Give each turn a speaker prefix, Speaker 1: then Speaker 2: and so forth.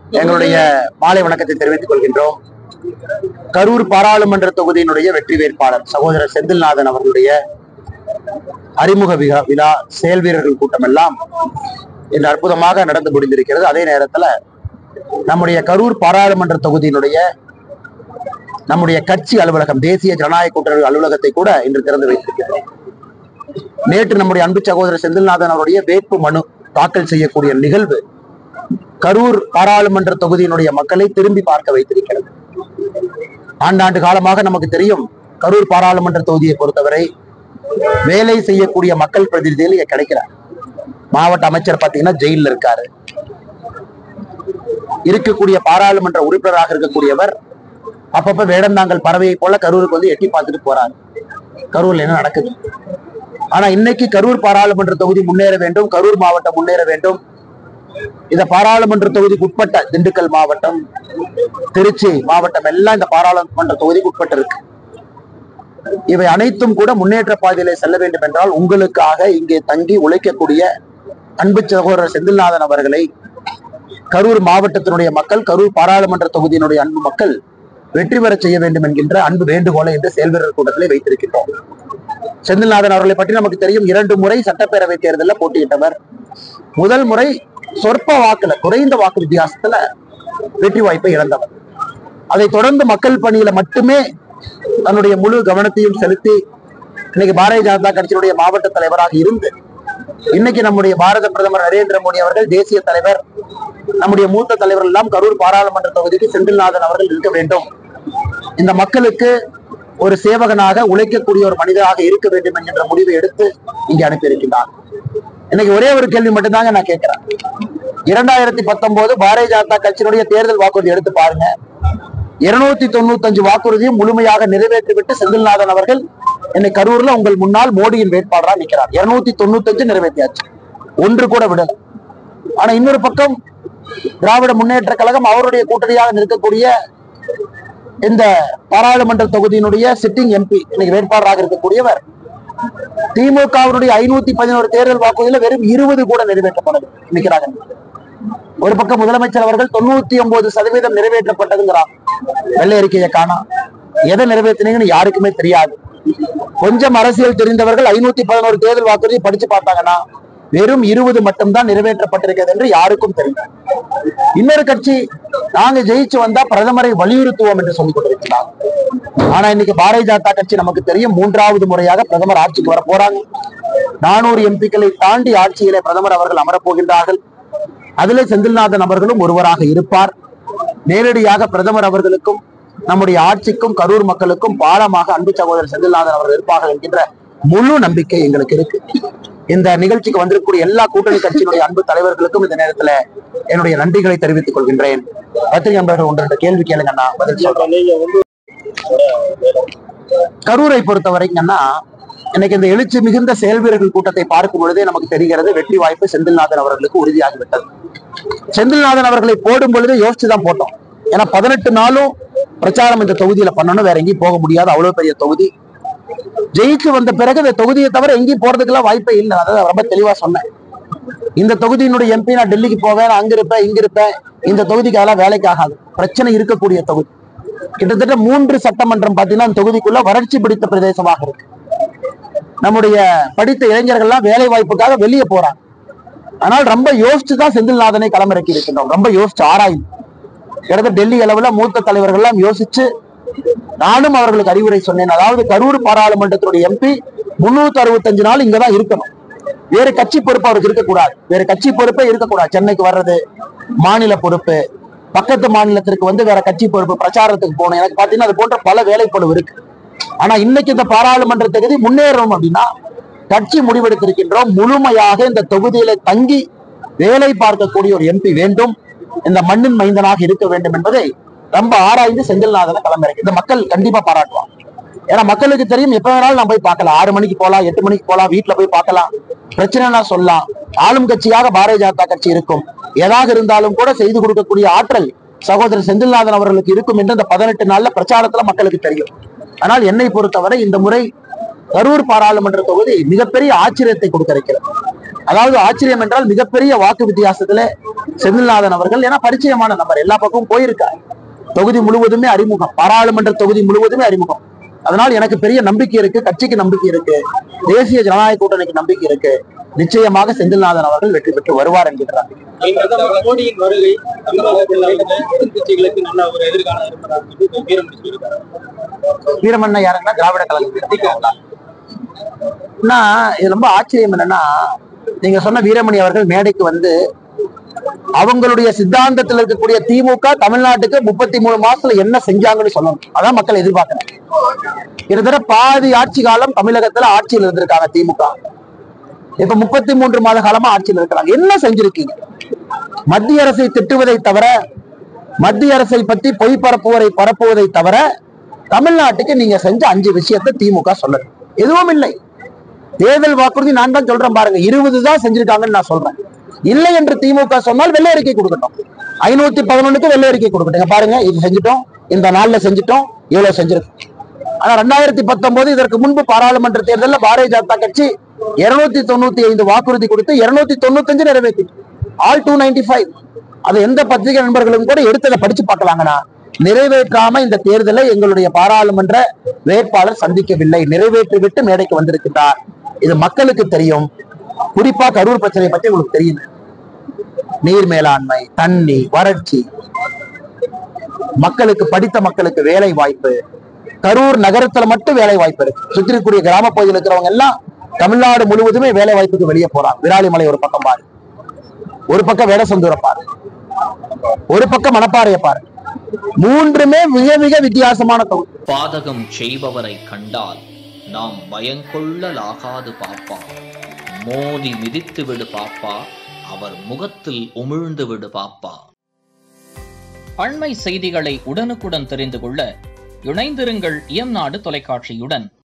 Speaker 1: எங்களுடைய மாலை வணக்கத்தை தெரிவித்துக் கொள்கின்றோம் கரூர் பாராளுமன்ற தொகுதியினுடைய வெற்றி வேட்பாளர் சகோதரர் செந்தில்நாதன் அவர்களுடைய அறிமுக விழா விழா செயல் வீரர்கள் கூட்டம் எல்லாம் இன்று அற்புதமாக நடந்து முடிந்திருக்கிறது அதே நேரத்துல நம்முடைய கரூர் பாராளுமன்ற தொகுதியினுடைய நம்முடைய கட்சி அலுவலகம் தேசிய ஜனநாயக கூட்டணி அலுவலகத்தை கூட இன்று திறந்து வைத்திருக்கிறோம் நேற்று நம்முடைய அன்பு சகோதரர் செந்தில்நாதன் அவருடைய வேட்பு மனு தாக்கல் செய்யக்கூடிய நிகழ்வு கரூர் பாராளுமன்ற தொகுதியினுடைய மக்களை திரும்பி பார்க்க வைத்திருக்கிறது ஆண்டாண்டு காலமாக நமக்கு தெரியும் கரூர் பாராளுமன்ற தொகுதியை பொறுத்தவரை வேலை செய்யக்கூடிய மக்கள் பிரதிநிதிகள் இங்க கிடைக்கிறார் மாவட்ட அமைச்சர் பாத்தீங்கன்னா ஜெயில இருக்காரு இருக்கக்கூடிய பாராளுமன்ற உறுப்பினராக இருக்கக்கூடியவர் அப்பப்ப வேடந்தாங்கல் பறவையை போல கரூருக்கு வந்து எட்டி பார்த்துட்டு போறாரு கரூர்ல என்ன நடக்குது ஆனா இன்னைக்கு கரூர் பாராளுமன்ற தொகுதி முன்னேற வேண்டும் கரூர் மாவட்டம் முன்னேற வேண்டும் இந்த பாராளுமன்ற தொகுதிக்கு உட்பட்ட திண்டுக்கல் மாவட்டம் திருச்சி மாவட்டம் எல்லாம் இந்த பாராளுமன்ற தொகுதிக்கு உட்பட்டு இருக்கு இவை அனைத்தும் கூட முன்னேற்ற பாதையிலே செல்ல வேண்டும் என்றால் உங்களுக்காக இங்கே தங்கி உழைக்கக்கூடிய அன்பு சகோதரர் செந்தில்நாதன் அவர்களை கரூர் மாவட்டத்தினுடைய மக்கள் கரூர் பாராளுமன்ற தொகுதியினுடைய அன்பு மக்கள் வெற்றி பெற செய்ய வேண்டும் என்கின்ற அன்பு வேண்டுகோளை இந்த செயல்வீரர் கூட்டத்திலே வைத்திருக்கின்றோம் செந்தில்நாதன் அவர்களை பற்றி நமக்கு தெரியும் இரண்டு முறை சட்டப்பேரவை தேர்தலில் போட்டியிட்டவர் முதல் முறை சொற்ப வாக்குல குறைந்த வாக்கு வித்தியாசத்துல வெற்றி வாய்ப்பை இழந்தவர் அதை தொடர்ந்து மக்கள் பணியில மட்டுமே தன்னுடைய முழு கவனத்தையும் செலுத்தி இன்னைக்கு பாரதிய ஜனதா கட்சியினுடைய மாவட்ட தலைவராக இருந்து இன்னைக்கு நம்முடைய பாரத பிரதமர் நரேந்திர மோடி அவர்கள் தேசிய தலைவர் நம்முடைய மூத்த தலைவர்கள் எல்லாம் கரூர் பாராளுமன்ற தொகுதிக்கு செந்தில்நாதன் அவர்கள் இருக்க வேண்டும் இந்த மக்களுக்கு ஒரு சேவகனாக உழைக்கக்கூடிய ஒரு மனிதராக இருக்க வேண்டும் என்கின்ற முடிவை எடுத்து இங்கே அனுப்பியிருக்கின்றார் இன்னைக்கு ஒரே ஒரு கேள்வி மட்டும்தாங்க நான் கேட்கிறேன் இரண்டாயிரத்தி பத்தொன்பது பாரதிய ஜனதா கட்சியினுடைய தேர்தல் வாக்குறுதி எடுத்து பாருங்க இருநூத்தி தொண்ணூத்தஞ்சு வாக்குறுதியும் முழுமையாக நிறைவேற்றிவிட்டு செந்தில்நாதன் அவர்கள் என்னை கரூர்ல உங்கள் முன்னால் மோடியின் வேட்பாளராக நிற்கிறார் இருநூத்தி தொண்ணூத்தஞ்சு நிறைவேற்றியாச்சு ஒன்று கூட விடல ஆனா இன்னொரு பக்கம் திராவிட முன்னேற்ற கழகம் அவருடைய கூட்டணியாக நிற்கக்கூடிய இந்த பாராளுமன்ற தொகுதியினுடைய சிட்டிங் எம்பி இன்னைக்கு வேட்பாளராக இருக்கக்கூடியவர் திமுகவினுடைய ஐநூத்தி பதினோரு தேர்தல் வாக்குறுதியில வெறும் இருபது கூட நிறைவேற்றப்படவில்லை நிற்கிறாங்க ஒரு பக்கம் முதலமைச்சர் அவர்கள் தொண்ணூத்தி ஒன்பது சதவீதம் நிறைவேற்றப்பட்டதுங்கிறார் வெள்ளை அறிக்கையை காணா எதை நிறைவேற்றினீங்கன்னு யாருக்குமே தெரியாது கொஞ்சம் அரசியல் தெரிந்தவர்கள் ஐநூத்தி பதினோரு தேர்தல் வாக்குறுதி படிச்சு பார்த்தாங்கன்னா வெறும் இருபது மட்டும்தான் நிறைவேற்றப்பட்டிருக்கிறது என்று யாருக்கும் தெரியும் இன்னொரு கட்சி நாங்க ஜெயிச்சு வந்தா பிரதமரை வலியுறுத்துவோம் என்று சொல்லிக் கொண்டிருக்கிறார் ஆனா இன்னைக்கு பாரதிய ஜனதா கட்சி நமக்கு தெரியும் மூன்றாவது முறையாக பிரதமர் ஆட்சிக்கு வர போறாங்க நானூறு எம்பிக்களை தாண்டி ஆட்சியிலே பிரதமர் அவர்கள் அமரப் போகின்றார்கள் அதிலே செந்தில்நாதன் அவர்களும் ஒருவராக இருப்பார் நேரடியாக பிரதமர் அவர்களுக்கும் நம்முடைய ஆட்சிக்கும் கரூர் மக்களுக்கும் பாலமாக அன்பு சகோதரர் செந்தில்நாதன் அவர்கள் இருப்பார்கள் என்கின்ற முழு நம்பிக்கை எங்களுக்கு இருக்கு இந்த நிகழ்ச்சிக்கு வந்திருக்கக்கூடிய எல்லா கூட்டணி கட்சியினுடைய அன்பு தலைவர்களுக்கும் இந்த நேரத்துல என்னுடைய நன்றிகளை தெரிவித்துக் கொள்கின்றேன் பத்திரிகை நண்பர்கள் ஒன்று ரெண்டு கேள்வி கேளுங்கண்ணா பதில் சொல்றேன்
Speaker 2: நீங்க வந்து
Speaker 1: கரூரை பொறுத்த வரைக்கும்னா இன்னைக்கு இந்த எழுச்சி மிகுந்த செயல் வீரர்கள் கூட்டத்தை பார்க்கும் பொழுதே நமக்கு தெரிகிறது வெற்றி வாய்ப்பு செந்தில்நாதன் அவர்களுக்கு உறுதியாகிவிட்டது செந்தில்நாதன் அவர்களை போடும் பொழுதே யோசிச்சுதான் போட்டோம் ஏன்னா பதினெட்டு நாளும் பிரச்சாரம் இந்த தொகுதியில பண்ணணும் வேற எங்கேயும் போக முடியாது அவ்வளவு பெரிய தொகுதி ஜெயிச்சு வந்த பிறகு இந்த தொகுதியை தவிர எங்கேயும் போறதுக்கெல்லாம் வாய்ப்பே இல்லை அதான் ரொம்ப தெளிவா சொன்னேன் இந்த தொகுதியினுடைய எம்பி நான் டெல்லிக்கு போவேன் நான் அங்க இருப்பேன் இங்க இருப்பேன் இந்த தொகுதிக்கு அதெல்லாம் வேலைக்கு ஆகாது பிரச்சனை இருக்கக்கூடிய தொகுதி கிட்டத்தட்ட மூன்று சட்டமன்றம் பாத்தீங்கன்னா அந்த தொகுதிக்குள்ள வறட்சி பிடித்த பிரதேசமாக இருக்கு நம்முடைய படித்த இளைஞர்கள்லாம் வேலை வாய்ப்புக்காக வெளியே போறாங்க ஆனால் ரொம்ப யோசிச்சு தான் செந்தில்நாதனை களமிறக்கி இருக்கின்றோம் ரொம்ப யோசிச்சு ஆராய்ந்து கிட்டத்தட்ட டெல்லி அளவுல மூத்த தலைவர்கள் எல்லாம் யோசிச்சு நானும் அவர்களுக்கு அறிவுரை சொன்னேன் அதாவது கரூர் பாராளுமன்றத்தினுடைய எம்பி முன்னூத்தி அறுபத்தஞ்சு நாள் இங்கதான் இருக்கணும் வேற கட்சி பொறுப்பு அவருக்கு இருக்கக்கூடாது வேற கட்சி பொறுப்பே இருக்கக்கூடாது சென்னைக்கு வர்றது மாநில பொறுப்பு பக்கத்து மாநிலத்திற்கு வந்து வேற கட்சி பொறுப்பு பிரச்சாரத்துக்கு போகணும் எனக்கு பாத்தீங்கன்னா அது போன்ற பல வேலைப்பளு இருக்கு ஆனா இன்னைக்கு இந்த பாராளுமன்ற தொகுதி முன்னேறணும் அப்படின்னா கட்சி முடிவெடுத்திருக்கின்றோம் முழுமையாக இந்த தொகுதியில தங்கி வேலை பார்க்கக்கூடிய ஒரு எம்பி வேண்டும் இந்த மண்ணின் மைந்தனாக இருக்க வேண்டும் என்பதை ரொம்ப ஆராய்ந்து செந்தில்நாதனை களமிறக்கி இந்த மக்கள் கண்டிப்பா பாராட்டுவாங்க ஏன்னா மக்களுக்கு தெரியும் எப்ப வேணாலும் நான் போய் பார்க்கலாம் ஆறு மணிக்கு போலாம் எட்டு மணிக்கு போலாம் வீட்டுல போய் பார்க்கலாம் பிரச்சனைனா சொல்லலாம் ஆளும் கட்சியாக பாரதிய ஜனதா கட்சி இருக்கும் எதாக இருந்தாலும் கூட செய்து கொடுக்கக்கூடிய ஆற்றல் சகோதரர் செந்தில்நாதன் அவர்களுக்கு இருக்கும் என்று இந்த பதினெட்டு நாள்ல பிரச்சாரத்துல மக்களுக்கு தெரியும் ஆனால் என்னை பொறுத்தவரை இந்த முறை கரூர் பாராளுமன்ற தொகுதி மிகப்பெரிய ஆச்சரியத்தை கொடுக்க இருக்கிறது அதாவது ஆச்சரியம் என்றால் மிகப்பெரிய வாக்கு வித்தியாசத்துல செந்தில்நாதன் அவர்கள் ஏன்னா பரிச்சயமான நபர் எல்லா பக்கமும் போயிருக்கார் தொகுதி முழுவதுமே அறிமுகம் பாராளுமன்ற தொகுதி முழுவதுமே அறிமுகம் அதனால் எனக்கு பெரிய நம்பிக்கை இருக்கு கட்சிக்கு நம்பிக்கை இருக்கு தேசிய ஜனநாயக கூட்டணிக்கு நம்பிக்கை இருக்கு நிச்சயமாக செந்தில்நாதன் அவர்கள் வெற்றி பெற்று வருவார் என்கிறார்
Speaker 2: பிரதமர் மோடியின் வருகை தமிழகத்தில் உள்ள எதிர்க்கட்சிகளுக்கு நல்ல ஒரு எதிர்காலம் இருப்பதாக சொல்லி வீரமணி சொல்லியிருக்காரு
Speaker 1: வீரமண்ண யாருன்னா திராவிட கழகம் ஆனா இது ரொம்ப ஆச்சரியம் என்னன்னா நீங்க சொன்ன வீரமணி அவர்கள் மேடைக்கு வந்து அவங்களுடைய சித்தாந்தத்தில் இருக்கக்கூடிய திமுக தமிழ்நாட்டுக்கு முப்பத்தி மூணு மாசத்துல என்ன செஞ்சாங்கன்னு சொல்லணும் அதான் மக்கள் எதிர்பார்க்கறாங்க கிட்டத்தட்ட பாதி ஆட்சி காலம் தமிழகத்துல ஆட்சியில் இருந்திருக்காங்க திமுக இப்ப முப்பத்தி மூன்று மாத காலமா ஆட்சியில் இருக்கிறாங்க என்ன செஞ்சிருக்கீங்க மத்திய அரசை திட்டுவதை தவிர மத்திய அரசை பற்றி பொய் பரப்புவரை பரப்புவதை தவிர தமிழ்நாட்டுக்கு நீங்க செஞ்ச அஞ்சு விஷயத்தை திமுக சொல்லணும் எதுவும் இல்லை தேர்தல் வாக்குறுதி நான் தான் சொல்றேன் பாருங்க இருபது தான் செஞ்சிருக்காங்கன்னு நான் சொல்றேன் இல்லை என்று திமுக சொன்னால் வெள்ளை அறிக்கை கொடுக்கட்டும் ஐநூத்தி பதினொன்னுக்கு வெள்ளை அறிக்கை கொடுக்கட்டும் இங்க பாருங்க இது செஞ்சுட்டோம் இந்த நாள்ல செஞ்சுட்டோம் இவ்வளவு செஞ்சிருக்கோம் ஆனா ரெண்டாயிரத்தி பத்தொன்பது இதற்கு முன்பு பாராளுமன்ற தேர்தலில் பாரதிய ஜனதா கட்சி இருநூத்தி தொண்ணூத்தி ஐந்து வாக்குறுதி கொடுத்து இருநூத்தி தொண்ணூத்தஞ்சு நிறைவேற்றி ஆல் டூ நைன்டி ஃபைவ் அது எந்த பத்திரிகை நண்பர்களும் கூட எடுத்ததை படிச்சு பார்க்கலாங்கண்ணா நிறைவேற்றாம இந்த தேர்தலை எங்களுடைய பாராளுமன்ற வேட்பாளர் சந்திக்கவில்லை நிறைவேற்றி விட்டு மேடைக்கு வந்திருக்கிறார் இது மக்களுக்கு தெரியும் குறிப்பா கரூர் பிரச்சனை பத்தி உங்களுக்கு தெரியும் நீர் மேலாண்மை தண்ணி வறட்சி மக்களுக்கு படித்த மக்களுக்கு வேலை வாய்ப்பு கரூர் நகரத்துல மட்டும் வேலை வாய்ப்பு இருக்கு சுற்றி இருக்கக்கூடிய கிராம பகுதியில் இருக்கிறவங்க எல்லாம் தமிழ்நாடு முழுவதுமே வேலை வாய்ப்புக்கு வெளியே போறாங்க விராலிமலை ஒரு பக்கம் பாரு ஒரு பக்கம் வேடசந்தூரை பாரு ஒரு பக்கம் மணப்பாறையை பாரு மூன்றுமே மிக மிக வித்தியாசமான தொகுதி
Speaker 3: பாதகம் செய்பவரை கண்டால் நாம் பயங்கொள்ளலாகாது பாப்பா மோதி மிதித்து விடு பாப்பா அவர் முகத்தில் உமிழ்ந்து விடு பாப்பா அண்மை செய்திகளை உடனுக்குடன் தெரிந்து கொள்ள இணைந்திருங்கள் எம் நாடு தொலைக்காட்சியுடன்